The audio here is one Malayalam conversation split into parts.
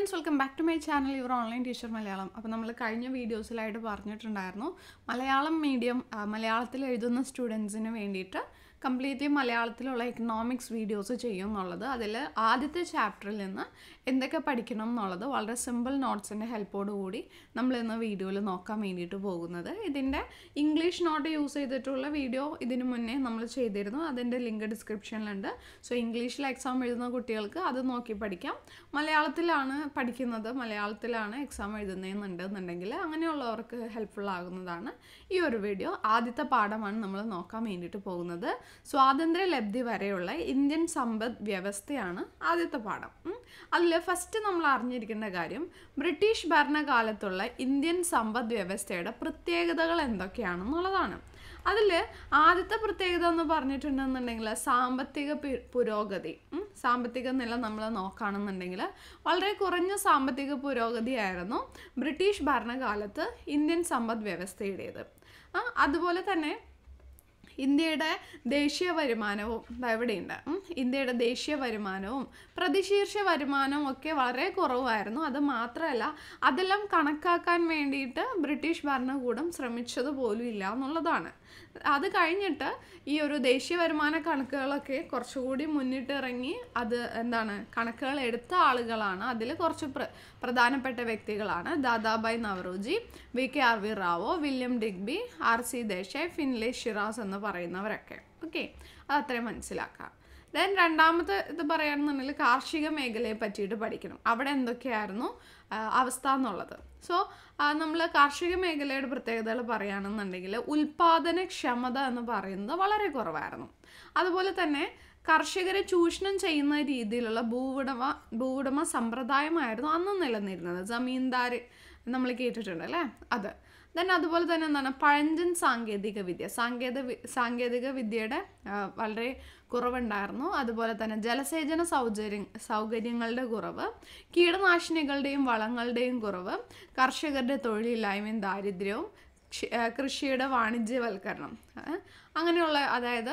Friends welcome back to my channel your online teacher Malayalam അപ്പോൾ നമ്മൾ കഴിഞ്ഞ വീഡിയോസിലായിട്ട് പറഞ്ഞിട്ടുണ്ടായിരുന്നു മലയാളം മീഡിയം മലയാളത്തിൽ എഴുതുന്ന സ്റ്റുഡൻസിന് വേണ്ടിയിട്ട് കംപ്ലീറ്റ്ലി മലയാളത്തിലുള്ള എക്കണോമിക്സ് വീഡിയോസ് ചെയ്യും എന്നുള്ളത് അതിൽ ആദ്യത്തെ ചാപ്റ്ററിൽ നിന്ന് എന്തൊക്കെ പഠിക്കണം എന്നുള്ളത് വളരെ സിമ്പിൾ നോട്ട്സിൻ്റെ ഹെൽപ്പോട് കൂടി നമ്മൾ ഇന്ന് വീഡിയോയിൽ നോക്കാൻ വേണ്ടിയിട്ട് പോകുന്നത് ഇതിൻ്റെ ഇംഗ്ലീഷ് നോട്ട് യൂസ് ചെയ്തിട്ടുള്ള വീഡിയോ ഇതിനു മുന്നേ നമ്മൾ ചെയ്തിരുന്നു അതിൻ്റെ ലിങ്ക് ഡിസ്ക്രിപ്ഷനിലുണ്ട് സോ ഇംഗ്ലീഷിൽ എക്സാം എഴുതുന്ന കുട്ടികൾക്ക് അത് നോക്കി പഠിക്കാം മലയാളത്തിലാണ് പഠിക്കുന്നത് മലയാളത്തിലാണ് എക്സാം എഴുതുന്നതെന്നുണ്ട് എന്നുണ്ടെങ്കിൽ അങ്ങനെയുള്ളവർക്ക് ഹെൽപ്ഫുൾ ആകുന്നതാണ് ഈ ഒരു വീഡിയോ ആദ്യത്തെ പാഠമാണ് നമ്മൾ നോക്കാൻ വേണ്ടിയിട്ട് പോകുന്നത് സ്വാതന്ത്ര്യ ലബ്ധി വരെയുള്ള ഇന്ത്യൻ സമ്പദ് വ്യവസ്ഥയാണ് ആദ്യത്തെ പാഠം അതിൽ ഫസ്റ്റ് നമ്മൾ അറിഞ്ഞിരിക്കേണ്ട കാര്യം ബ്രിട്ടീഷ് ഭരണകാലത്തുള്ള ഇന്ത്യൻ സമ്പദ് വ്യവസ്ഥയുടെ പ്രത്യേകതകൾ എന്തൊക്കെയാണെന്നുള്ളതാണ് അതിൽ ആദ്യത്തെ പ്രത്യേകത എന്ന് പറഞ്ഞിട്ടുണ്ടെന്നുണ്ടെങ്കിൽ സാമ്പത്തിക പി- പുരോഗതി ഉം, സാമ്പത്തിക നില നമ്മൾ നോക്കുകയാണെന്നുണ്ടെങ്കിൽ വളരെ കുറഞ്ഞ സാമ്പത്തിക പുരോഗതിയായിരുന്നു ബ്രിട്ടീഷ് ഭരണകാലത്ത് ഇന്ത്യൻ സമ്പദ് വ്യവസ്ഥയുടേത് ആ, അതുപോലെ തന്നെ ഇന്ത്യയുടെ ദേശീയ വരുമാനവും ദാ ഇവിടെയുണ്ട് ഉം. ഇന്ത്യയുടെ ദേശീയ വരുമാനവും പ്രതിശീർഷ വരുമാനവും ഒക്കെ വളരെ കുറവായിരുന്നു അത് മാത്രമല്ല അതെല്ലാം കണക്കാക്കാൻ വേണ്ടിയിട്ട് ബ്രിട്ടീഷ് ഭരണകൂടം ശ്രമിച്ചത് പോലും ഇല്ല എന്നുള്ളതാണ് അത് കഴിഞ്ഞിട്ട് ഈ ഒരു ദേശീയ വരുമാന കണക്കുകളൊക്കെ കുറച്ചുകൂടി മുന്നിട്ടിറങ്ങി അത് എന്താണ് കണക്കുകൾ എടുത്ത ആളുകളാണ് അതിൽ കുറച്ച് പ്ര പ്രധാനപ്പെട്ട വ്യക്തികളാണ് Dadabhai Naoroji V K R V Rao William Digby R C Desai Findlay Shirras എന്ന് പറയുന്നവരൊക്കെ ഓക്കെ അത് അത്രയും മനസ്സിലാക്കാം ദെൻ രണ്ടാമത്തെ ഇത് പറയുകയാണെന്നുണ്ടെങ്കിൽ കാർഷിക മേഖലയെ പറ്റിയിട്ട് പഠിക്കണം അവിടെ എന്തൊക്കെയായിരുന്നു ആ, അവസ്ഥ എന്നുള്ളത് സോ നമ്മൾ കാർഷിക മേഖലയുടെ പ്രത്യേകതകൾ പറയുകയാണെന്നുണ്ടെങ്കിൽ ഉൽപാദനക്ഷമത എന്ന് പറയുന്നത് വളരെ കുറവായിരുന്നു അതുപോലെ തന്നെ കർഷകരെ ചൂഷണം ചെയ്യുന്ന രീതിയിലുള്ള ഭൂവുടമ ഭൂവുടമ സമ്പ്രദായമായിരുന്നു അന്ന് നിലനിരുന്നത് ജമീന്ദാർ നമ്മൾ കേട്ടിട്ടുണ്ട് അല്ലേ അത് ദെൻ അതുപോലെ തന്നെ എന്താണ് പഴഞ്ചൻ സാങ്കേതിക വിദ്യ സാങ്കേതിക വി- സാങ്കേതിക വിദ്യയുടെ ആ, വളരെ കുറവുണ്ടായിരുന്നു അതുപോലെ തന്നെ ജലസേചന സൗകര്യ സൗകര്യങ്ങളുടെ കുറവ് കീടനാശിനികളുടെയും വളങ്ങളുടെയും കുറവ് കർഷകരുടെ തൊഴിലില്ലായ്മയും ദാരിദ്ര്യവും ക്ഷി- ആ, കൃഷിയുടെ വാണിജ്യവൽക്കരണം ആ, അങ്ങനെയുള്ള അതായത്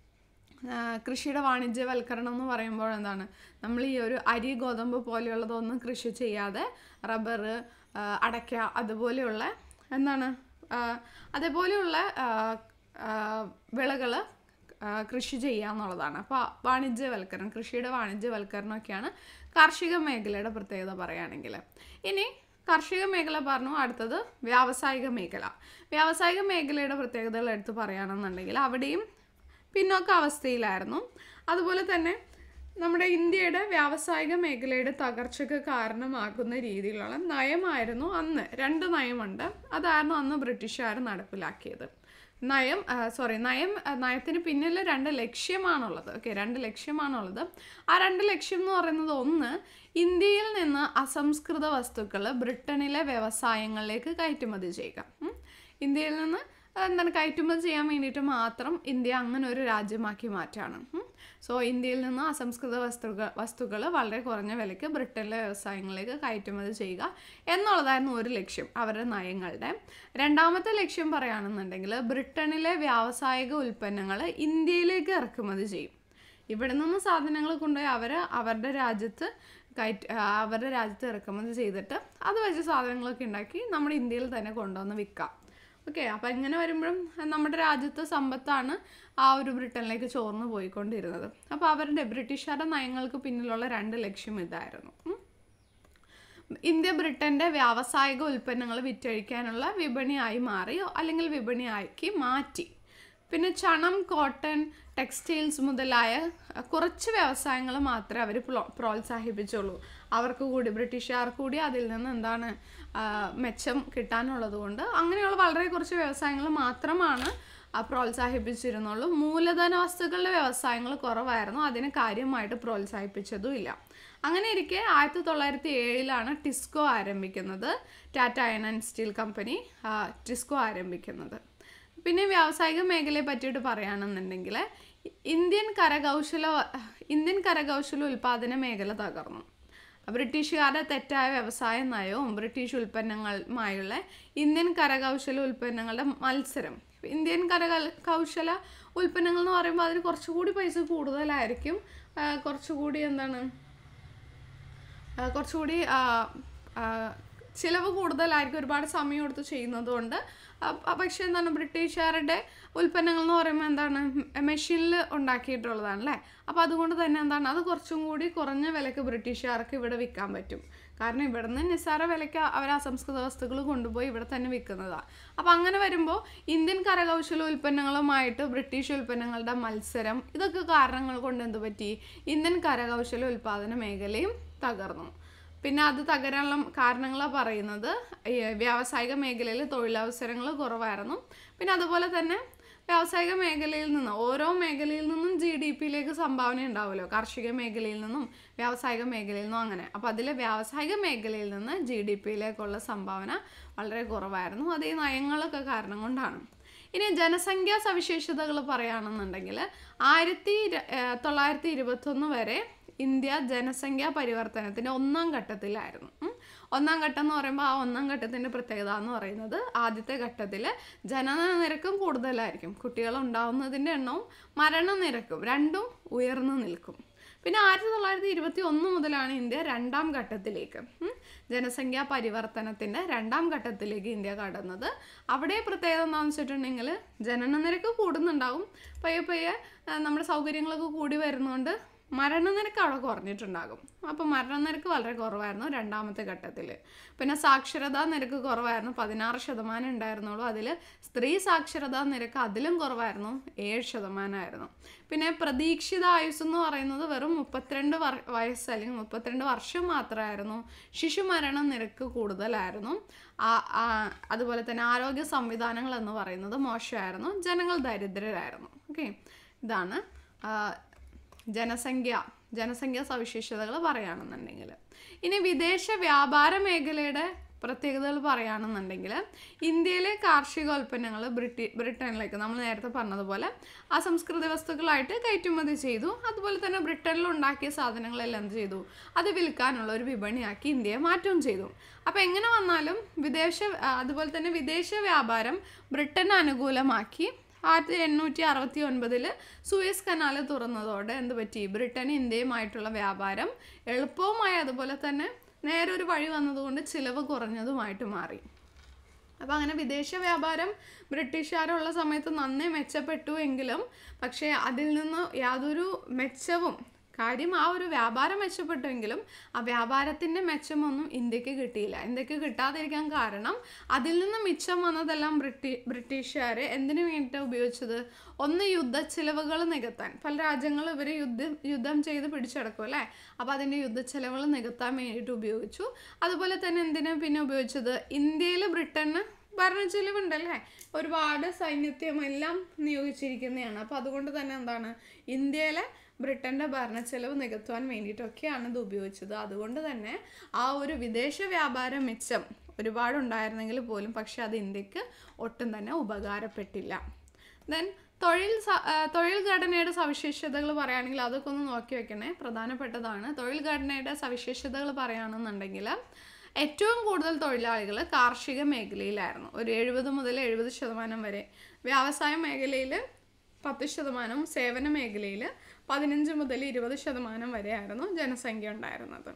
ആ, കൃഷിയുടെ വാണിജ്യവൽക്കരണം എന്ന് പറയുമ്പോൾ എന്താണ് നമ്മൾ ഈ ഒരു അരി ഗോതമ്പ് പോലെയുള്ളതൊന്നും കൃഷി ചെയ്യാതെ റബ്ബർ അടയ്ക്ക അതുപോലെയുള്ള എന്താണ് ആ, അതേപോലെയുള്ള വിളകൾ കൃഷി ചെയ്യുക എന്നുള്ളതാണ് അപ്പോൾ വാണിജ്യവൽക്കരണം കൃഷിയുടെ വാണിജ്യവൽക്കരണമൊക്കെയാണ് കാർഷിക മേഖലയുടെ പ്രത്യേകത പറയുകയാണെങ്കിൽ ഇനി കാർഷിക മേഖല പറഞ്ഞു അടുത്തത് വ്യാവസായിക മേഖല വ്യാവസായിക മേഖലയുടെ പ്രത്യേകതകൾ എടുത്ത് പറയുകയാണെന്നുണ്ടെങ്കിൽ അവിടെയും പിന്നോക്ക അവസ്ഥയിലായിരുന്നു അതുപോലെ തന്നെ നമ്മുടെ ഇന്ത്യയുടെ വ്യാവസായിക മേഖലയുടെ തകർച്ചയ്ക്ക് കാരണമാകുന്ന രീതിയിലുള്ള നയമായിരുന്നു അന്ന് രണ്ട് നയമുണ്ട് അതായിരുന്നു അന്ന് ബ്രിട്ടീഷുകാർ നടപ്പിലാക്കിയത് നയം സോറി നയം ആ, നയത്തിന് പിന്നിൽ രണ്ട് ലക്ഷ്യമാണുള്ളത് ഓക്കെ രണ്ട് ലക്ഷ്യമാണുള്ളത് ആ രണ്ട് ലക്ഷ്യം എന്ന് പറയുന്നത് ഒന്ന് ഇന്ത്യയിൽ നിന്ന് അസംസ്കൃത വസ്തുക്കൾ ബ്രിട്ടനിലെ വ്യവസായങ്ങളിലേക്ക് കയറ്റുമതി ചെയ്യുക ഉം. ഇന്ത്യയിൽ നിന്ന് എന്താണ് കയറ്റുമതി ചെയ്യാൻ വേണ്ടിയിട്ട് മാത്രം ഇന്ത്യ അങ്ങനെ ഒരു രാജ്യമാക്കി മാറ്റാണ് സോ ഇന്ത്യയിൽ നിന്ന് അസംസ്കൃത വസ്തുക്കൾ വസ്തുക്കൾ വളരെ കുറഞ്ഞ വിലയ്ക്ക് ബ്രിട്ടനിലെ വ്യവസായങ്ങളിലേക്ക് കയറ്റുമതി ചെയ്യുക എന്നുള്ളതായിരുന്നു ഒരു ലക്ഷ്യം അവരുടെ നയങ്ങളുടെ രണ്ടാമത്തെ ലക്ഷ്യം പറയുകയാണെന്നുണ്ടെങ്കിൽ ബ്രിട്ടനിലെ വ്യാവസായിക ഉൽപ്പന്നങ്ങൾ ഇന്ത്യയിലേക്ക് ഇറക്കുമതി ചെയ്യും ഇവിടെ നിന്ന് സാധനങ്ങൾ കൊണ്ടുപോയി അവർ അവരുടെ രാജ്യത്ത് കയറ്റ് ആ, അവരുടെ രാജ്യത്ത് ഇറക്കുമതി ചെയ്തിട്ട് അത് വെച്ച് സാധനങ്ങളൊക്കെ ഉണ്ടാക്കി നമ്മുടെ ഇന്ത്യയിൽ തന്നെ കൊണ്ടുവന്ന് വിൽക്കാം ഓക്കെ അപ്പം ഇങ്ങനെ വരുമ്പോഴും നമ്മുടെ രാജ്യത്തെ സമ്പത്താണ് ആ ഒരു ബ്രിട്ടനിലേക്ക് ചോർന്ന് പോയിക്കൊണ്ടിരുന്നത് അപ്പോൾ അവരുടെ ബ്രിട്ടീഷുകാരുടെ നയങ്ങൾക്ക് പിന്നിലുള്ള രണ്ട് ലക്ഷ്യം ഇതായിരുന്നു ഉം. ഇന്ത്യ ബ്രിട്ടൻ്റെ വ്യാവസായിക ഉൽപ്പന്നങ്ങൾ വിറ്റഴിക്കാനുള്ള വിപണിയായി മാറി അല്ലെങ്കിൽ വിപണിയാക്കി മാറ്റി പിന്നെ ചണം കോട്ടൺ ടെക്സ്റ്റൈൽസ് മുതലായ അഹ്, കുറച്ച് വ്യവസായങ്ങൾ മാത്രമേ അവർ പ്രോത്സാഹിപ്പിച്ചുള്ളൂ അവർക്ക് കൂടി ബ്രിട്ടീഷുകാർക്ക് കൂടി അതിൽ നിന്ന് എന്താണ് ആ, മെച്ചം കിട്ടാനുള്ളത് കൊണ്ട് അങ്ങനെയുള്ള വളരെ കുറച്ച് വ്യവസായങ്ങൾ മാത്രമാണ് ആ, പ്രോത്സാഹിപ്പിച്ചിരുന്നുള്ളൂ മൂലധന വസ്തുക്കളുടെ വ്യവസായങ്ങൾ കുറവായിരുന്നു അതിനെ കാര്യമായിട്ട് പ്രോത്സാഹിപ്പിച്ചതും ഇല്ല അങ്ങനെ ഇരിക്കെ ആയിരത്തി തൊള്ളായിരത്തി ഏഴിലാണ് ടിസ്കോ ആരംഭിക്കുന്നത് Tata iron and steel company ആ, ടിസ്കോ ആരംഭിക്കുന്നത് പിന്നെ വ്യാവസായിക മേഖലയെ പറ്റിയിട്ട് പറയുകയാണെന്നുണ്ടെങ്കിൽ ഇന്ത്യൻ കരകൗശല ഇന്ത്യൻ കരകൗശല ഉൽപ്പാദന മേഖല തകർന്നു ബ്രിട്ടീഷുകാരുടെ തെറ്റായ വ്യവസായ നയവും ബ്രിട്ടീഷ് ഉൽപ്പന്നങ്ങളുമായുള്ള ഇന്ത്യൻ കരകൗശല ഉൽപ്പന്നങ്ങളുടെ മത്സരം ഇന്ത്യൻ കരകൗശല ഉൽപ്പന്നങ്ങൾ എന്ന് പറയുമ്പോൾ അതിന് കുറച്ചുകൂടി പൈസ കൂടുതലായിരിക്കും ആ, കുറച്ചുകൂടി എന്താണ് ആ, കുറച്ചുകൂടി ആ, ആ, ചിലവ് കൂടുതലായിരിക്കും ഒരുപാട് സമയം എടുത്ത് ചെയ്യുന്നത് കൊണ്ട് അ- പക്ഷേ എന്താണ് ബ്രിട്ടീഷുകാരുടെ ഉൽപ്പന്നങ്ങൾ എന്ന് പറയുമ്പോൾ എന്താണ് മെഷീനിൽ ഉണ്ടാക്കിയിട്ടുള്ളതാണ് അല്ലേ അപ്പോൾ അതുകൊണ്ട് തന്നെ എന്താണ് അത് കുറച്ചും കൂടി കുറഞ്ഞ വിലക്ക് ബ്രിട്ടീഷുകാർക്ക് ഇവിടെ വിൽക്കാൻ പറ്റും കാരണം ഇവിടെ നിന്ന് നിസ്സാര വിലയ്ക്ക് അവർ അസംസ്കൃത വസ്തുക്കൾ കൊണ്ടുപോയി ഇവിടെ തന്നെ വിൽക്കുന്നതാണ് അപ്പോൾ അങ്ങനെ വരുമ്പോൾ ഇന്ത്യൻ കരകൗശല ഉൽപ്പന്നങ്ങളുമായിട്ട് ബ്രിട്ടീഷ് ഉൽപ്പന്നങ്ങളുടെ മത്സരം ഇതൊക്കെ കാരണങ്ങൾ കൊണ്ട് എന്ത് പറ്റി ഇന്ത്യൻ കരകൗശല ഉൽപ്പാദന മേഖലയും തകർന്നു പിന്നെ അത് തകരാനുള്ള കാരണങ്ങളാണ് പറയുന്നത് ഈ വ്യാവസായിക മേഖലയിൽ തൊഴിലവസരങ്ങൾ കുറവായിരുന്നു പിന്നെ അതുപോലെ തന്നെ വ്യാവസായിക മേഖലയിൽ നിന്ന് ഓരോ മേഖലയിൽ നിന്നും ജി ഡി പിയിലേക്ക് സംഭാവന ഉണ്ടാവുമല്ലോ കാർഷിക മേഖലയിൽ നിന്നും വ്യാവസായിക മേഖലയിൽ നിന്നും അങ്ങനെ അപ്പോൾ അതിൽ വ്യാവസായിക മേഖലയിൽ നിന്ന് ജി ഡി പിയിലേക്കുള്ള സംഭാവന വളരെ കുറവായിരുന്നു അത് ഈ നയങ്ങളൊക്കെ കാരണം കൊണ്ടാണ് ഇനി ജനസംഖ്യാ സവിശേഷതകൾ പറയുകയാണെന്നുണ്ടെങ്കിൽ ആയിരത്തി ഇര- ഏർ തൊള്ളായിരത്തി ഇരുപത്തൊന്ന് വരെ ഇന്ത്യ ജനസംഖ്യാ പരിവർത്തനത്തിൻ്റെ ഒന്നാം ഘട്ടത്തിലായിരുന്നു ഉം. ഒന്നാം ഘട്ടം എന്ന് പറയുമ്പോൾ ആ ഒന്നാം ഘട്ടത്തിൻ്റെ പ്രത്യേകത എന്ന് പറയുന്നത് ആദ്യത്തെ ഘട്ടത്തിൽ ജനന നിരക്കും കൂടുതലായിരിക്കും കുട്ടികൾ ഉണ്ടാവുന്നതിൻ്റെ എണ്ണവും മരണനിരക്കും രണ്ടും ഉയർന്നു നിൽക്കും പിന്നെ ആയിരത്തി തൊള്ളായിരത്തി ഇരുപത്തി ഒന്ന് മുതലാണ് ഇന്ത്യ രണ്ടാം ഘട്ടത്തിലേക്ക് ഉം, ജനസംഖ്യാ പരിവർത്തനത്തിൻ്റെ രണ്ടാം ഘട്ടത്തിലേക്ക് ഇന്ത്യ കടന്നത് അവിടെ പ്രത്യേകത എന്താണെന്ന് വെച്ചിട്ടുണ്ടെങ്കിൽ ജനന നിരക്ക് കൂടുന്നുണ്ടാവും പയ്യെ പയ്യെ ആ, നമ്മുടെ സൗകര്യങ്ങളൊക്കെ കൂടി വരുന്നതുകൊണ്ട് മരണനിരക്ക് അവിടെ കുറഞ്ഞിട്ടുണ്ടാകും അപ്പോൾ മരണനിരക്ക് വളരെ കുറവായിരുന്നു രണ്ടാമത്തെ ഘട്ടത്തിൽ പിന്നെ സാക്ഷരതാ നിരക്ക് കുറവായിരുന്നു പതിനാറ് ശതമാനം ഉണ്ടായിരുന്നുള്ളൂ അതിൽ സ്ത്രീ സാക്ഷരതാ നിരക്ക് അതിലും കുറവായിരുന്നു ഏഴ് ശതമാനമായിരുന്നു പിന്നെ പ്രതീക്ഷിത ആയുസ് എന്ന് പറയുന്നത് വെറും മുപ്പത്തിരണ്ട് വർ വയസ്സ് അല്ലെങ്കിൽ മുപ്പത്തിരണ്ട് വർഷം മാത്രമായിരുന്നു ശിശുമരണ നിരക്ക് കൂടുതലായിരുന്നു ആ- ആ- അതുപോലെ തന്നെ ആരോഗ്യ സംവിധാനങ്ങൾ എന്ന് പറയുന്നത് മോശമായിരുന്നു ജനങ്ങൾ ദരിദ്രരായിരുന്നു ഓക്കെ ഇതാണ് ആ, ജനസംഖ്യ ജനസംഖ്യാ സവിശേഷതകൾ പറയുകയാണെന്നുണ്ടെങ്കിൽ ഇനി വിദേശ വ്യാപാര മേഖലയുടെ പ്രത്യേകതകൾ പറയുകയാണെന്നുണ്ടെങ്കിൽ ഇന്ത്യയിലെ കാർഷികോൽപ്പന്നങ്ങൾ ബ്രിട്ടി ബ്രിട്ടനിലേക്ക് നമ്മൾ നേരത്തെ പറഞ്ഞതുപോലെ അസംസ്കൃത വസ്തുക്കളായിട്ട് കയറ്റുമതി ചെയ്തു അതുപോലെ തന്നെ ബ്രിട്ടനിൽ ഉണ്ടാക്കിയ സാധനങ്ങളെല്ലാം എന്ത് ചെയ്തു അത് വിൽക്കാനുള്ള ഒരു വിപണിയാക്കി ഇന്ത്യയെ മാറ്റവും ചെയ്തു അപ്പോൾ എങ്ങനെ വന്നാലും വിദേശ ആ, അതുപോലെ തന്നെ വിദേശ വ്യാപാരം ബ്രിട്ടന് അനുകൂലമാക്കി ആയിരത്തി എണ്ണൂറ്റി അറുപത്തി ഒൻപതിൽ സൂയസ് കനാൽ തുറന്നതോടെ എന്ത് പറ്റി ബ്രിട്ടൻ ഇന്ത്യയുമായിട്ടുള്ള വ്യാപാരം എളുപ്പവുമായി അതുപോലെ തന്നെ നേരെ ഒരു വഴി വന്നതുകൊണ്ട് ചിലവ് കുറഞ്ഞതുമായിട്ട് മാറി അപ്പോൾ അങ്ങനെ വിദേശ വ്യാപാരം ബ്രിട്ടീഷുകാരുള്ള സമയത്ത് നന്നേ മെച്ചപ്പെട്ടു എങ്കിലും പക്ഷേ അതിൽ നിന്ന് യാതൊരു മെച്ചവും കാര്യം ആ ഒരു വ്യാപാരം മെച്ചപ്പെട്ടുവെങ്കിലും ആ വ്യാപാരത്തിൻ്റെ മെച്ചമൊന്നും ഇന്ത്യക്ക് കിട്ടിയില്ല ഇന്ത്യക്ക് കിട്ടാതിരിക്കാൻ കാരണം അതിൽ നിന്ന് മിച്ചം വന്നതെല്ലാം ബ്രിട്ടീ ബ്രിട്ടീഷുകാർ എന്തിനു വേണ്ടിയിട്ടാണ് ഉപയോഗിച്ചത് ഒന്ന് യുദ്ധ ചിലവുകൾ നികത്താൻ പല രാജ്യങ്ങളും ഇവർ യുദ്ധം യുദ്ധം ചെയ്ത് പിടിച്ചടക്കും അല്ലേ അപ്പോൾ അതിൻ്റെ യുദ്ധ ചിലവുകൾ നികത്താൻ വേണ്ടിയിട്ട് ഉപയോഗിച്ചു അതുപോലെ തന്നെ എന്തിനാണ് പിന്നെ ഉപയോഗിച്ചത് ഇന്ത്യയിൽ ബ്രിട്ടന് ഭരണച്ചെലവുണ്ടല്ലേ ഒരുപാട് സൈന്യത്തെയും എല്ലാം നിയോഗിച്ചിരിക്കുന്നതാണ് അപ്പോൾ അതുകൊണ്ട് തന്നെ എന്താണ് ഇന്ത്യയിലെ ബ്രിട്ടൻ്റെ ഭരണച്ചെലവ് നികത്തുവാൻ വേണ്ടിയിട്ടൊക്കെയാണ് ഇത് ഉപയോഗിച്ചത് അതുകൊണ്ട് തന്നെ ആ ഒരു വിദേശ വ്യാപാര മിച്ചം ഒരുപാടുണ്ടായിരുന്നെങ്കിൽ പോലും പക്ഷെ അത് ഇന്ത്യക്ക് ഒട്ടും തന്നെ ഉപകാരപ്പെട്ടില്ല ദെൻ തൊഴിൽ സ- ആ, തൊഴിൽ ഘടനയുടെ സവിശേഷതകൾ പറയുകയാണെങ്കിൽ അതൊക്കെ ഒന്ന് നോക്കി വെക്കണേ പ്രധാനപ്പെട്ടതാണ് തൊഴിൽ ഘടനയുടെ സവിശേഷതകൾ പറയുകയാണെന്നുണ്ടെങ്കിൽ ഏറ്റവും കൂടുതൽ തൊഴിലാളികൾ കാർഷിക മേഖലയിലായിരുന്നു ഒരു എഴുപത് മുതൽ എഴുപത് ശതമാനം വരെ വ്യവസായ മേഖലയിൽ പത്ത് ശതമാനവും സേവന മേഖലയിൽ പതിനഞ്ച് മുതൽ ഇരുപത് ശതമാനം വരെയായിരുന്നു ജനസംഖ്യ ഉണ്ടായിരുന്നത്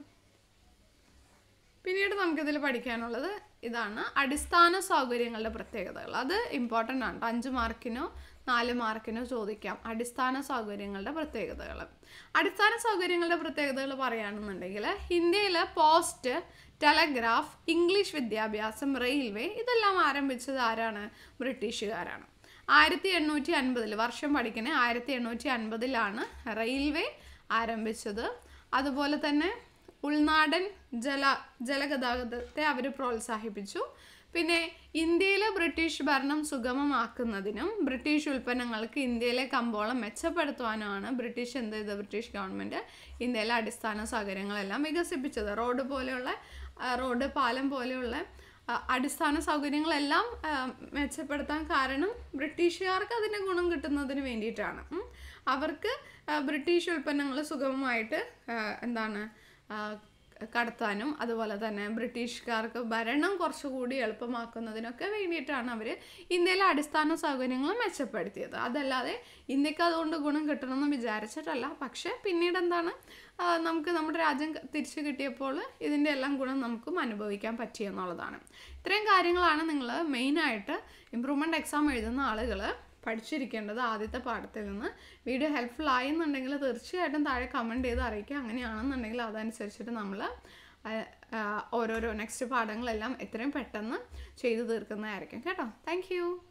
പിന്നീട് നമുക്കിതിൽ പഠിക്കാനുള്ളത് ഇതാണ് അടിസ്ഥാന സൗകര്യങ്ങളുടെ പ്രത്യേകതകൾ അത് ഇമ്പോർട്ടൻ്റ് ആണ് അഞ്ച് മാർക്കിനോ നാല് മാർക്കിനോ ചോദിക്കാം അടിസ്ഥാന സൗകര്യങ്ങളുടെ പ്രത്യേകതകൾ അടിസ്ഥാന സൗകര്യങ്ങളുടെ പ്രത്യേകതകൾ പറയുകയാണെന്നുണ്ടെങ്കിൽ ഇന്ത്യയിൽ പോസ്റ്റ് ടെലഗ്രാഫ് ഇംഗ്ലീഷ് വിദ്യാഭ്യാസം റെയിൽവേ ഇതെല്ലാം ആരംഭിച്ചത് ആരാണ് ബ്രിട്ടീഷുകാരാണ് ആയിരത്തി എണ്ണൂറ്റി അൻപതിൽ വർഷം പഠിക്കണേ ആയിരത്തി എണ്ണൂറ്റി അൻപതിലാണ് റെയിൽവേ ആരംഭിച്ചത് അതുപോലെ തന്നെ ഉൾനാടൻ ജല ജലഗതാഗതത്തെ അവർ പ്രോത്സാഹിപ്പിച്ചു പിന്നെ ഇന്ത്യയിലെ ബ്രിട്ടീഷ് ഭരണം സുഗമമാക്കുന്നതിനും ബ്രിട്ടീഷ് ഉൽപ്പന്നങ്ങൾക്ക് ഇന്ത്യയിലെ കമ്പോളം മെച്ചപ്പെടുത്തുവാനുമാണ് ബ്രിട്ടീഷ് എന്ത് ചെയ്തത് ബ്രിട്ടീഷ് ഗവൺമെൻറ് ഇന്ത്യയിലെ അടിസ്ഥാന സൗകര്യങ്ങളെല്ലാം വികസിപ്പിച്ചത് റോഡ് പോലെയുള്ള ആ, റോഡ് പാലം പോലെയുള്ള ആ, അടിസ്ഥാന സൗകര്യങ്ങളെല്ലാം ആ, മെച്ചപ്പെടുത്താൻ കാരണം ബ്രിട്ടീഷുകാർക്ക് അതിൻ്റെ ഗുണം കിട്ടുന്നതിന് വേണ്ടിയിട്ടാണ് ഉം. അവർക്ക് ആ, ബ്രിട്ടീഷ് ഉൽപ്പന്നങ്ങൾ സുഗമമായിട്ട് ആ, എന്താണ് ആ, കടത്താനും അതുപോലെ തന്നെ ബ്രിട്ടീഷുകാർക്ക് ഭരണം കുറച്ചുകൂടി എളുപ്പമാക്കുന്നതിനൊക്കെ വേണ്ടിയിട്ടാണ് അവർ ഇന്ത്യയിലെ അടിസ്ഥാന സൗകര്യങ്ങൾ മെച്ചപ്പെടുത്തിയത് അതല്ലാതെ ഇന്ത്യക്ക് അതുകൊണ്ട് ഗുണം കിട്ടണമെന്ന് വിചാരിച്ചിട്ടല്ല പക്ഷേ പിന്നീട് എന്താണ് ആ, നമുക്ക് നമ്മുടെ രാജ്യം തിരിച്ചു കിട്ടിയപ്പോൾ ഇതിൻ്റെ എല്ലാം ഗുണം നമുക്കും അനുഭവിക്കാൻ പറ്റി എന്നുള്ളതാണ് ഇത്രയും കാര്യങ്ങളാണ് നിങ്ങൾ മെയിനായിട്ട് ഇമ്പ്രൂവ്മെൻ്റ് എക്സാം എഴുതുന്ന ആളുകൾ പഠിച്ചിരിക്കേണ്ടത് ആദ്യത്തെ പാഠത്തിൽ നിന്ന് വീഡിയോ ഹെൽപ്ഫുൾ ആയെന്നുണ്ടെങ്കിൽ തീർച്ചയായിട്ടും താഴെ കമൻറ്റ് ചെയ്ത് അറിയിക്കുക അങ്ങനെയാണെന്നുണ്ടെങ്കിൽ അതനുസരിച്ചിട്ട് നമ്മൾ ഓരോരോ നെക്സ്റ്റ് പാഠങ്ങളെല്ലാം എത്രയും പെട്ടെന്ന് ചെയ്തു തീർക്കുന്നതായിരിക്കും കേട്ടോ താങ്ക്